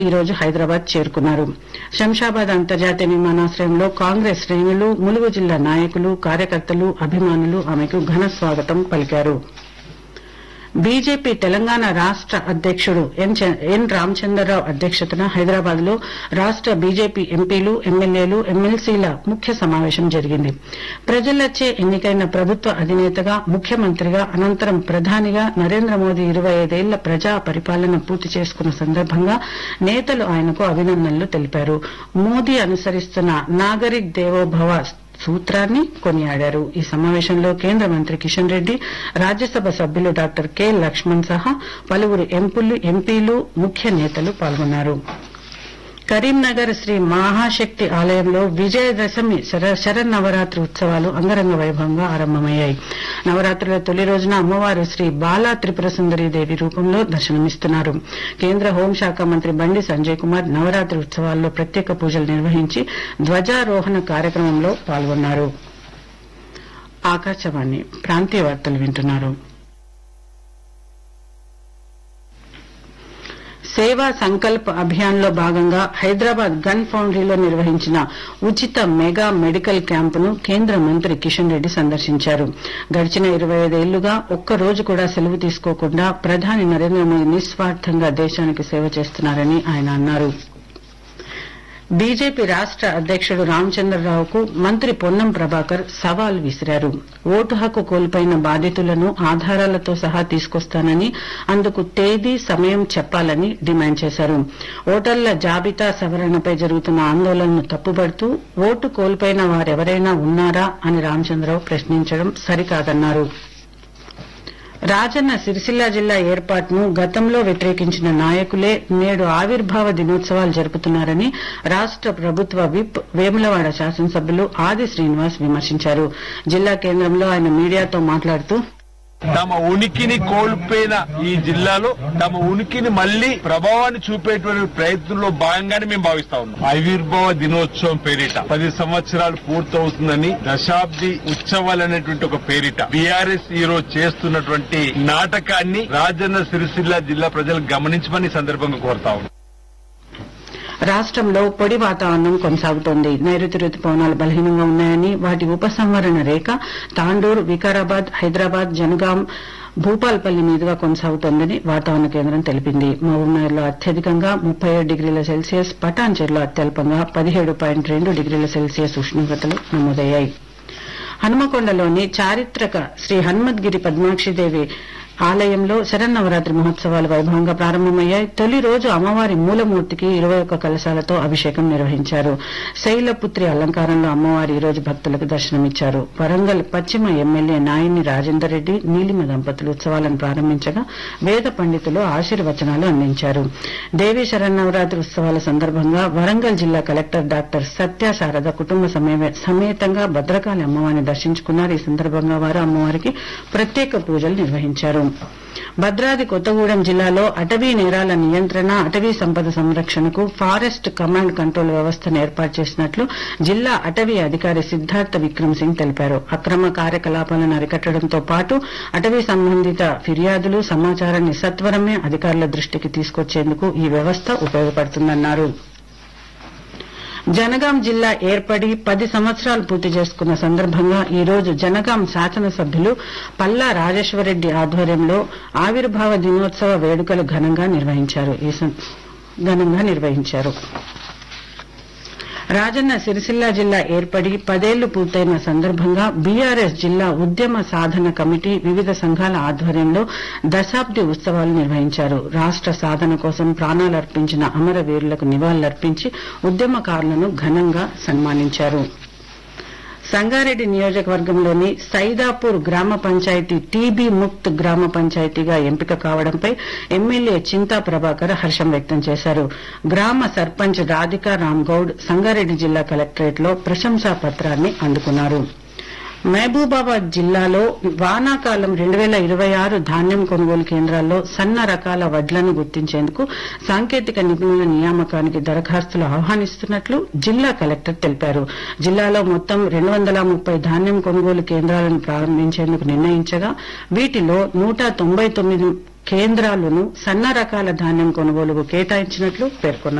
ఈ రోజు హైదరాబాద్ చేరుకున్నారు శంషాబాద్ అంతర్జాతీయ విమానాశ్రయంలో కాంగ్రెస్ శ్రేణులు ములుగు జిల్లా నాయకులు కార్యకర్తలు అభిమానులు ఆమెకు ఘన స్వాగతం పలికారు బీజేపీ తెలంగాణ రాష్ట అధ్యకుడు ఎన్ చ- ఎన్ రామచంద్రరావు అధ్యక్షతన హైదరాబాద్ లో రాష్ట బీజేపీ ఎంపీలు ఎమ్మెల్యేలు ఎమ్మెల్సీల ముఖ్య సమావేశం జరిగింది ప్రజలచే ఎన్నికైన ప్రభుత్వ అధినేతగా ముఖ్యమంత్రిగా అనంతరం ప్రధానిగా నరేంద్ర మోదీ ఇరవై ఐదేళ్ల ప్రజా పరిపాలన పూర్తి చేసుకున్న సందర్భంగా నేతలు ఆయనకు అభినందనలు తెలిపారు మోదీ అనుసరిస్తున్న నాగరిక్ దేవోభవ సూత్రాన్ని కొనియాడారు ఈ సమావేశంలో కేంద్ర మంత్రి కిషన్ రెడ్డి రాజ్యసభ సభ్యులు డాక్టర్ కె లక్ష్మణ్ సహా పలువురు ఎంపులు ఎంపీలు ముఖ్య నేతలు పాల్గొన్నారు కరీంనగర్ శ్రీ మహాశక్తి ఆలయంలో విజయదశమి శర- శరన్నవరాత్రి ఉత్సవాలు అంగరంగ వైభవంగా ఆరంభమయ్యాయి నవరాత్రుల తొలి రోజున అమ్మవారు శ్రీ బాలా త్రిపుర సుందరి దేవి రూపంలో దర్శనమిస్తున్నారు కేంద్ర హోంశాఖ మంత్రి బండి సంజయ్ కుమార్ నవరాత్రి ఉత్సవాల్లో ప్రత్యేక పూజలు నిర్వహించి ధ్వజారోహణ కార్యక్రమంలో పాల్గొన్నారు ఆకాశవాణి ప్రాంతీయ వార్తలు వింటున్నారు సేవా సంకల్ప్ అభియాన్ లో భాగంగా హైదరాబాద్ గన్ ఫౌండరీలో నిర్వహించిన ఉచిత మెగా మెడికల్ క్యాంపును కేంద్ర మంత్రి కిషన్ రెడ్డి సందర్శించారు గడిచిన ఇరవై ఐదేళ్లుగా ఒక్క రోజు కూడా సెలవు తీసుకోకుండా ప్రధాని నరేంద్ర మోదీ నిస్వార్థంగా దేశానికి సేవ చేస్తున్నారని ఆయన అన్నారు బీజేపీ రాష్ట అధ్యకుడు రామచంద్రరావుకు మంత్రి పొన్నం ప్రభాకర్ సవాల్ విసిరారు ఓటు హక్కు కోల్పోయిన బాధితులను ఆధారాలతో సహా తీసుకొస్తానని అందుకు తేదీ సమయం చెప్పాలని డిమాండ్ చేశారు ఓటర్ల జాబితా సవరణపై జరుగుతున్న ఆందోళనను తప్పుపడుతూ ఓటు కోల్పోయిన వారెవరైనా ఉన్నారా అని రామచంద్రరావు ప్రశ్నించడం సరికాదన్నారు రాజన్న సిరిసిల్ల జిల్లా ఏర్పాటును గతంలో వ్యతిరేకించిన నాయకులే నేడు ఆవిర్భావ దినోత్సవాలు జరుపుతున్నారని రాష్ట ప్రభుత్వ విప్ వేములవాడ శాసనసభ్యులు ఆది శ్రీనివాస్ విమర్శించారు జిల్లా కేంద్రంలో ఆయన మీడియాతో మాట్లాడుతూ తమ ఉనికిని కోల్పోయిన ఈ జిల్లాలో తమ ఉనికిని మళ్లీ ప్రభావాన్ని చూపేటువంటి ప్రయత్నంలో భాగంగానే మేము భావిస్తా ఉన్నాం ఆవిర్భావ దినోత్సవం పేరిట పది సంవత్సరాలు పూర్తవుతుందని దశాబ్ది ఉత్సవాలు అనేటువంటి ఒక పేరిట బీఆర్ఎస్ ఈ రోజు చేస్తున్నటువంటి నాటకాన్ని రాజన్న సిరిసిల్ల జిల్లా ప్రజలు గమనించమని ఈ సందర్భంగా కోరుతా ఉన్నాం రాష్ట్రంలో పొడి వాతావరణం కొనసాగుతోంది నైరుతి రుతుపవనాలు బలహీనంగా ఉన్నాయని వాటి ఉపసంహరణ రేఖ తాండూరు వికారాబాద్ హైదరాబాద్ జనగాం భూపాల్పల్లి మీదుగా కొనసాగుతోందని వాతావరణ కేంద్రం తెలిపింది మహబూబ్నగర్లో అత్యధికంగా ముప్పై ఏడు డిగ్రీల సెల్సియస్ పటాన్చెరులో అత్యల్పంగా పదిహేడు పాయింట్ రెండు డిగ్రీల సెల్సియస్ ఉష్ణోగ్రతలు నమోదయ్యాయి హనుమకొండలోని చారిత్రక శ్రీ హనుమద్గిరి పద్మాక్షిదేవి ఆలయంలో శరన్నవరాత్రి మహోత్సవాలు వైభవంగా ప్రారంభమయ్యాయి తొలి రోజు అమ్మవారి మూలమూర్తికి ఇరవై ఒక్క కలశాలతో అభిషేకం నిర్వహించారు శైలపుత్రి అలంకారంలో అమ్మవారి ఈ రోజు భక్తులకు దర్శనమిచ్చారు వరంగల్ పశ్చిమ ఎమ్మెల్యే నాయని రాజేందర్ రెడ్డి నీలిమ దంపతులు ఉత్సవాలను ప్రారంభించగా వేద పండితులు ఆశీర్వచనాలు అందించారు దేవీ శరన్నవరాత్రి ఉత్సవాల సందర్భంగా వరంగల్ జిల్లా కలెక్టర్ డాక్టర్ సత్య శారద కుటుంబ సమేవ- సమేతంగా భద్రకాళి అమ్మవారిని దర్శించుకున్నారు ఈ సందర్భంగా వారు అమ్మవారికి ప్రత్యేక పూజలు నిర్వహించారు భద్రాద్రి కొత్తగూడెం జిల్లాలో అటవీ నేరాల నియంత్రణ అటవీ సంపద సంరక్షణకు ఫారెస్ట్ కమాండ్ కంట్రోల్ వ్యవస్థను ఏర్పాటు చేసినట్లు జిల్లా అటవీ అధికారి సిద్ధార్థ విక్రమ్ సింగ్ తెలిపారు అక్రమ కార్యకలాపాలను అరికట్టడంతో పాటు అటవీ సంబంధిత ఫిర్యాదులు సమాచారాన్ని సత్వరమే అధికారుల దృష్టికి తీసుకొచ్చేందుకు ఈ వ్యవస్థ ఉపయోగపడుతుందన్నారు జనగాం జిల్లా ఏర్పడి పది సంవత్సరాలు పూర్తి చేసుకున్న సందర్భంగా ఈ రోజు జనగాం శాసనసభ్యులు పల్లా రాజేశ్వరరెడ్డి ఆధ్వర్యంలో ఆవిర్భావ దినోత్సవ వేడుకలు ఘనంగా నిర్వహించారు ఈ సం- ఘనంగా నిర్వహించారు రాజన్న సిరిసిల్ల జిల్లా ఏర్పడి పదేళ్లు పూర్తయిన సందర్భంగా బీఆర్ఎస్ జిల్లా ఉద్యమ సాధన కమిటీ వివిధ సంఘాల ఆధ్వర్యంలో దశాబ్ది ఉత్సవాలు నిర్వహించారు రాష్ట సాధన కోసం ప్రాణాలర్పించిన అమరవీరులకు నివాళులర్పించి ఉద్యమకారులను ఘనంగా సన్మానించారు సంగారెడ్డి నియోజకవర్గంలోని సైదాపూర్ గ్రామ పంచాయతీ టీబీ ముక్త్ గ్రామ పంచాయతీగా ఎంపిక కావడంపై ఎమ్మెల్యే చింతా ప్రభాకర్ హర్షం వ్యక్తం చేశారు గ్రామ సర్పంచ్ రాధికా రామ్గౌడ్ సంగారెడ్డి జిల్లా కలెక్టరేట్ లో ప్రశంసా పత్రాన్ని అందుకున్నారు మహబూబాబాద్ జిల్లాలో వానాకాలం రెండు వేల ఇరవై ఆరు ధాన్యం కొనుగోలు కేంద్రాల్లో సన్న రకాల వడ్లను గుర్తించేందుకు సాంకేతిక నిపుణుల నియామకానికి దరఖాస్తులు ఆహ్వానిస్తున్నట్లు జిల్లా కలెక్టర్ తెలిపారు జిల్లాలో మొత్తం రెండు వందల ముప్పై ధాన్యం కొనుగోలు కేంద్రాలను ప్రారంభించేందుకు నిర్ణయించగా వీటిలో నూట తొంభై తొమ్మిది కేంద్రాలను సన్న రకాల ధాన్యం కొనుగోలుకు కేటాయించినట్లు పేర్కొన్నారు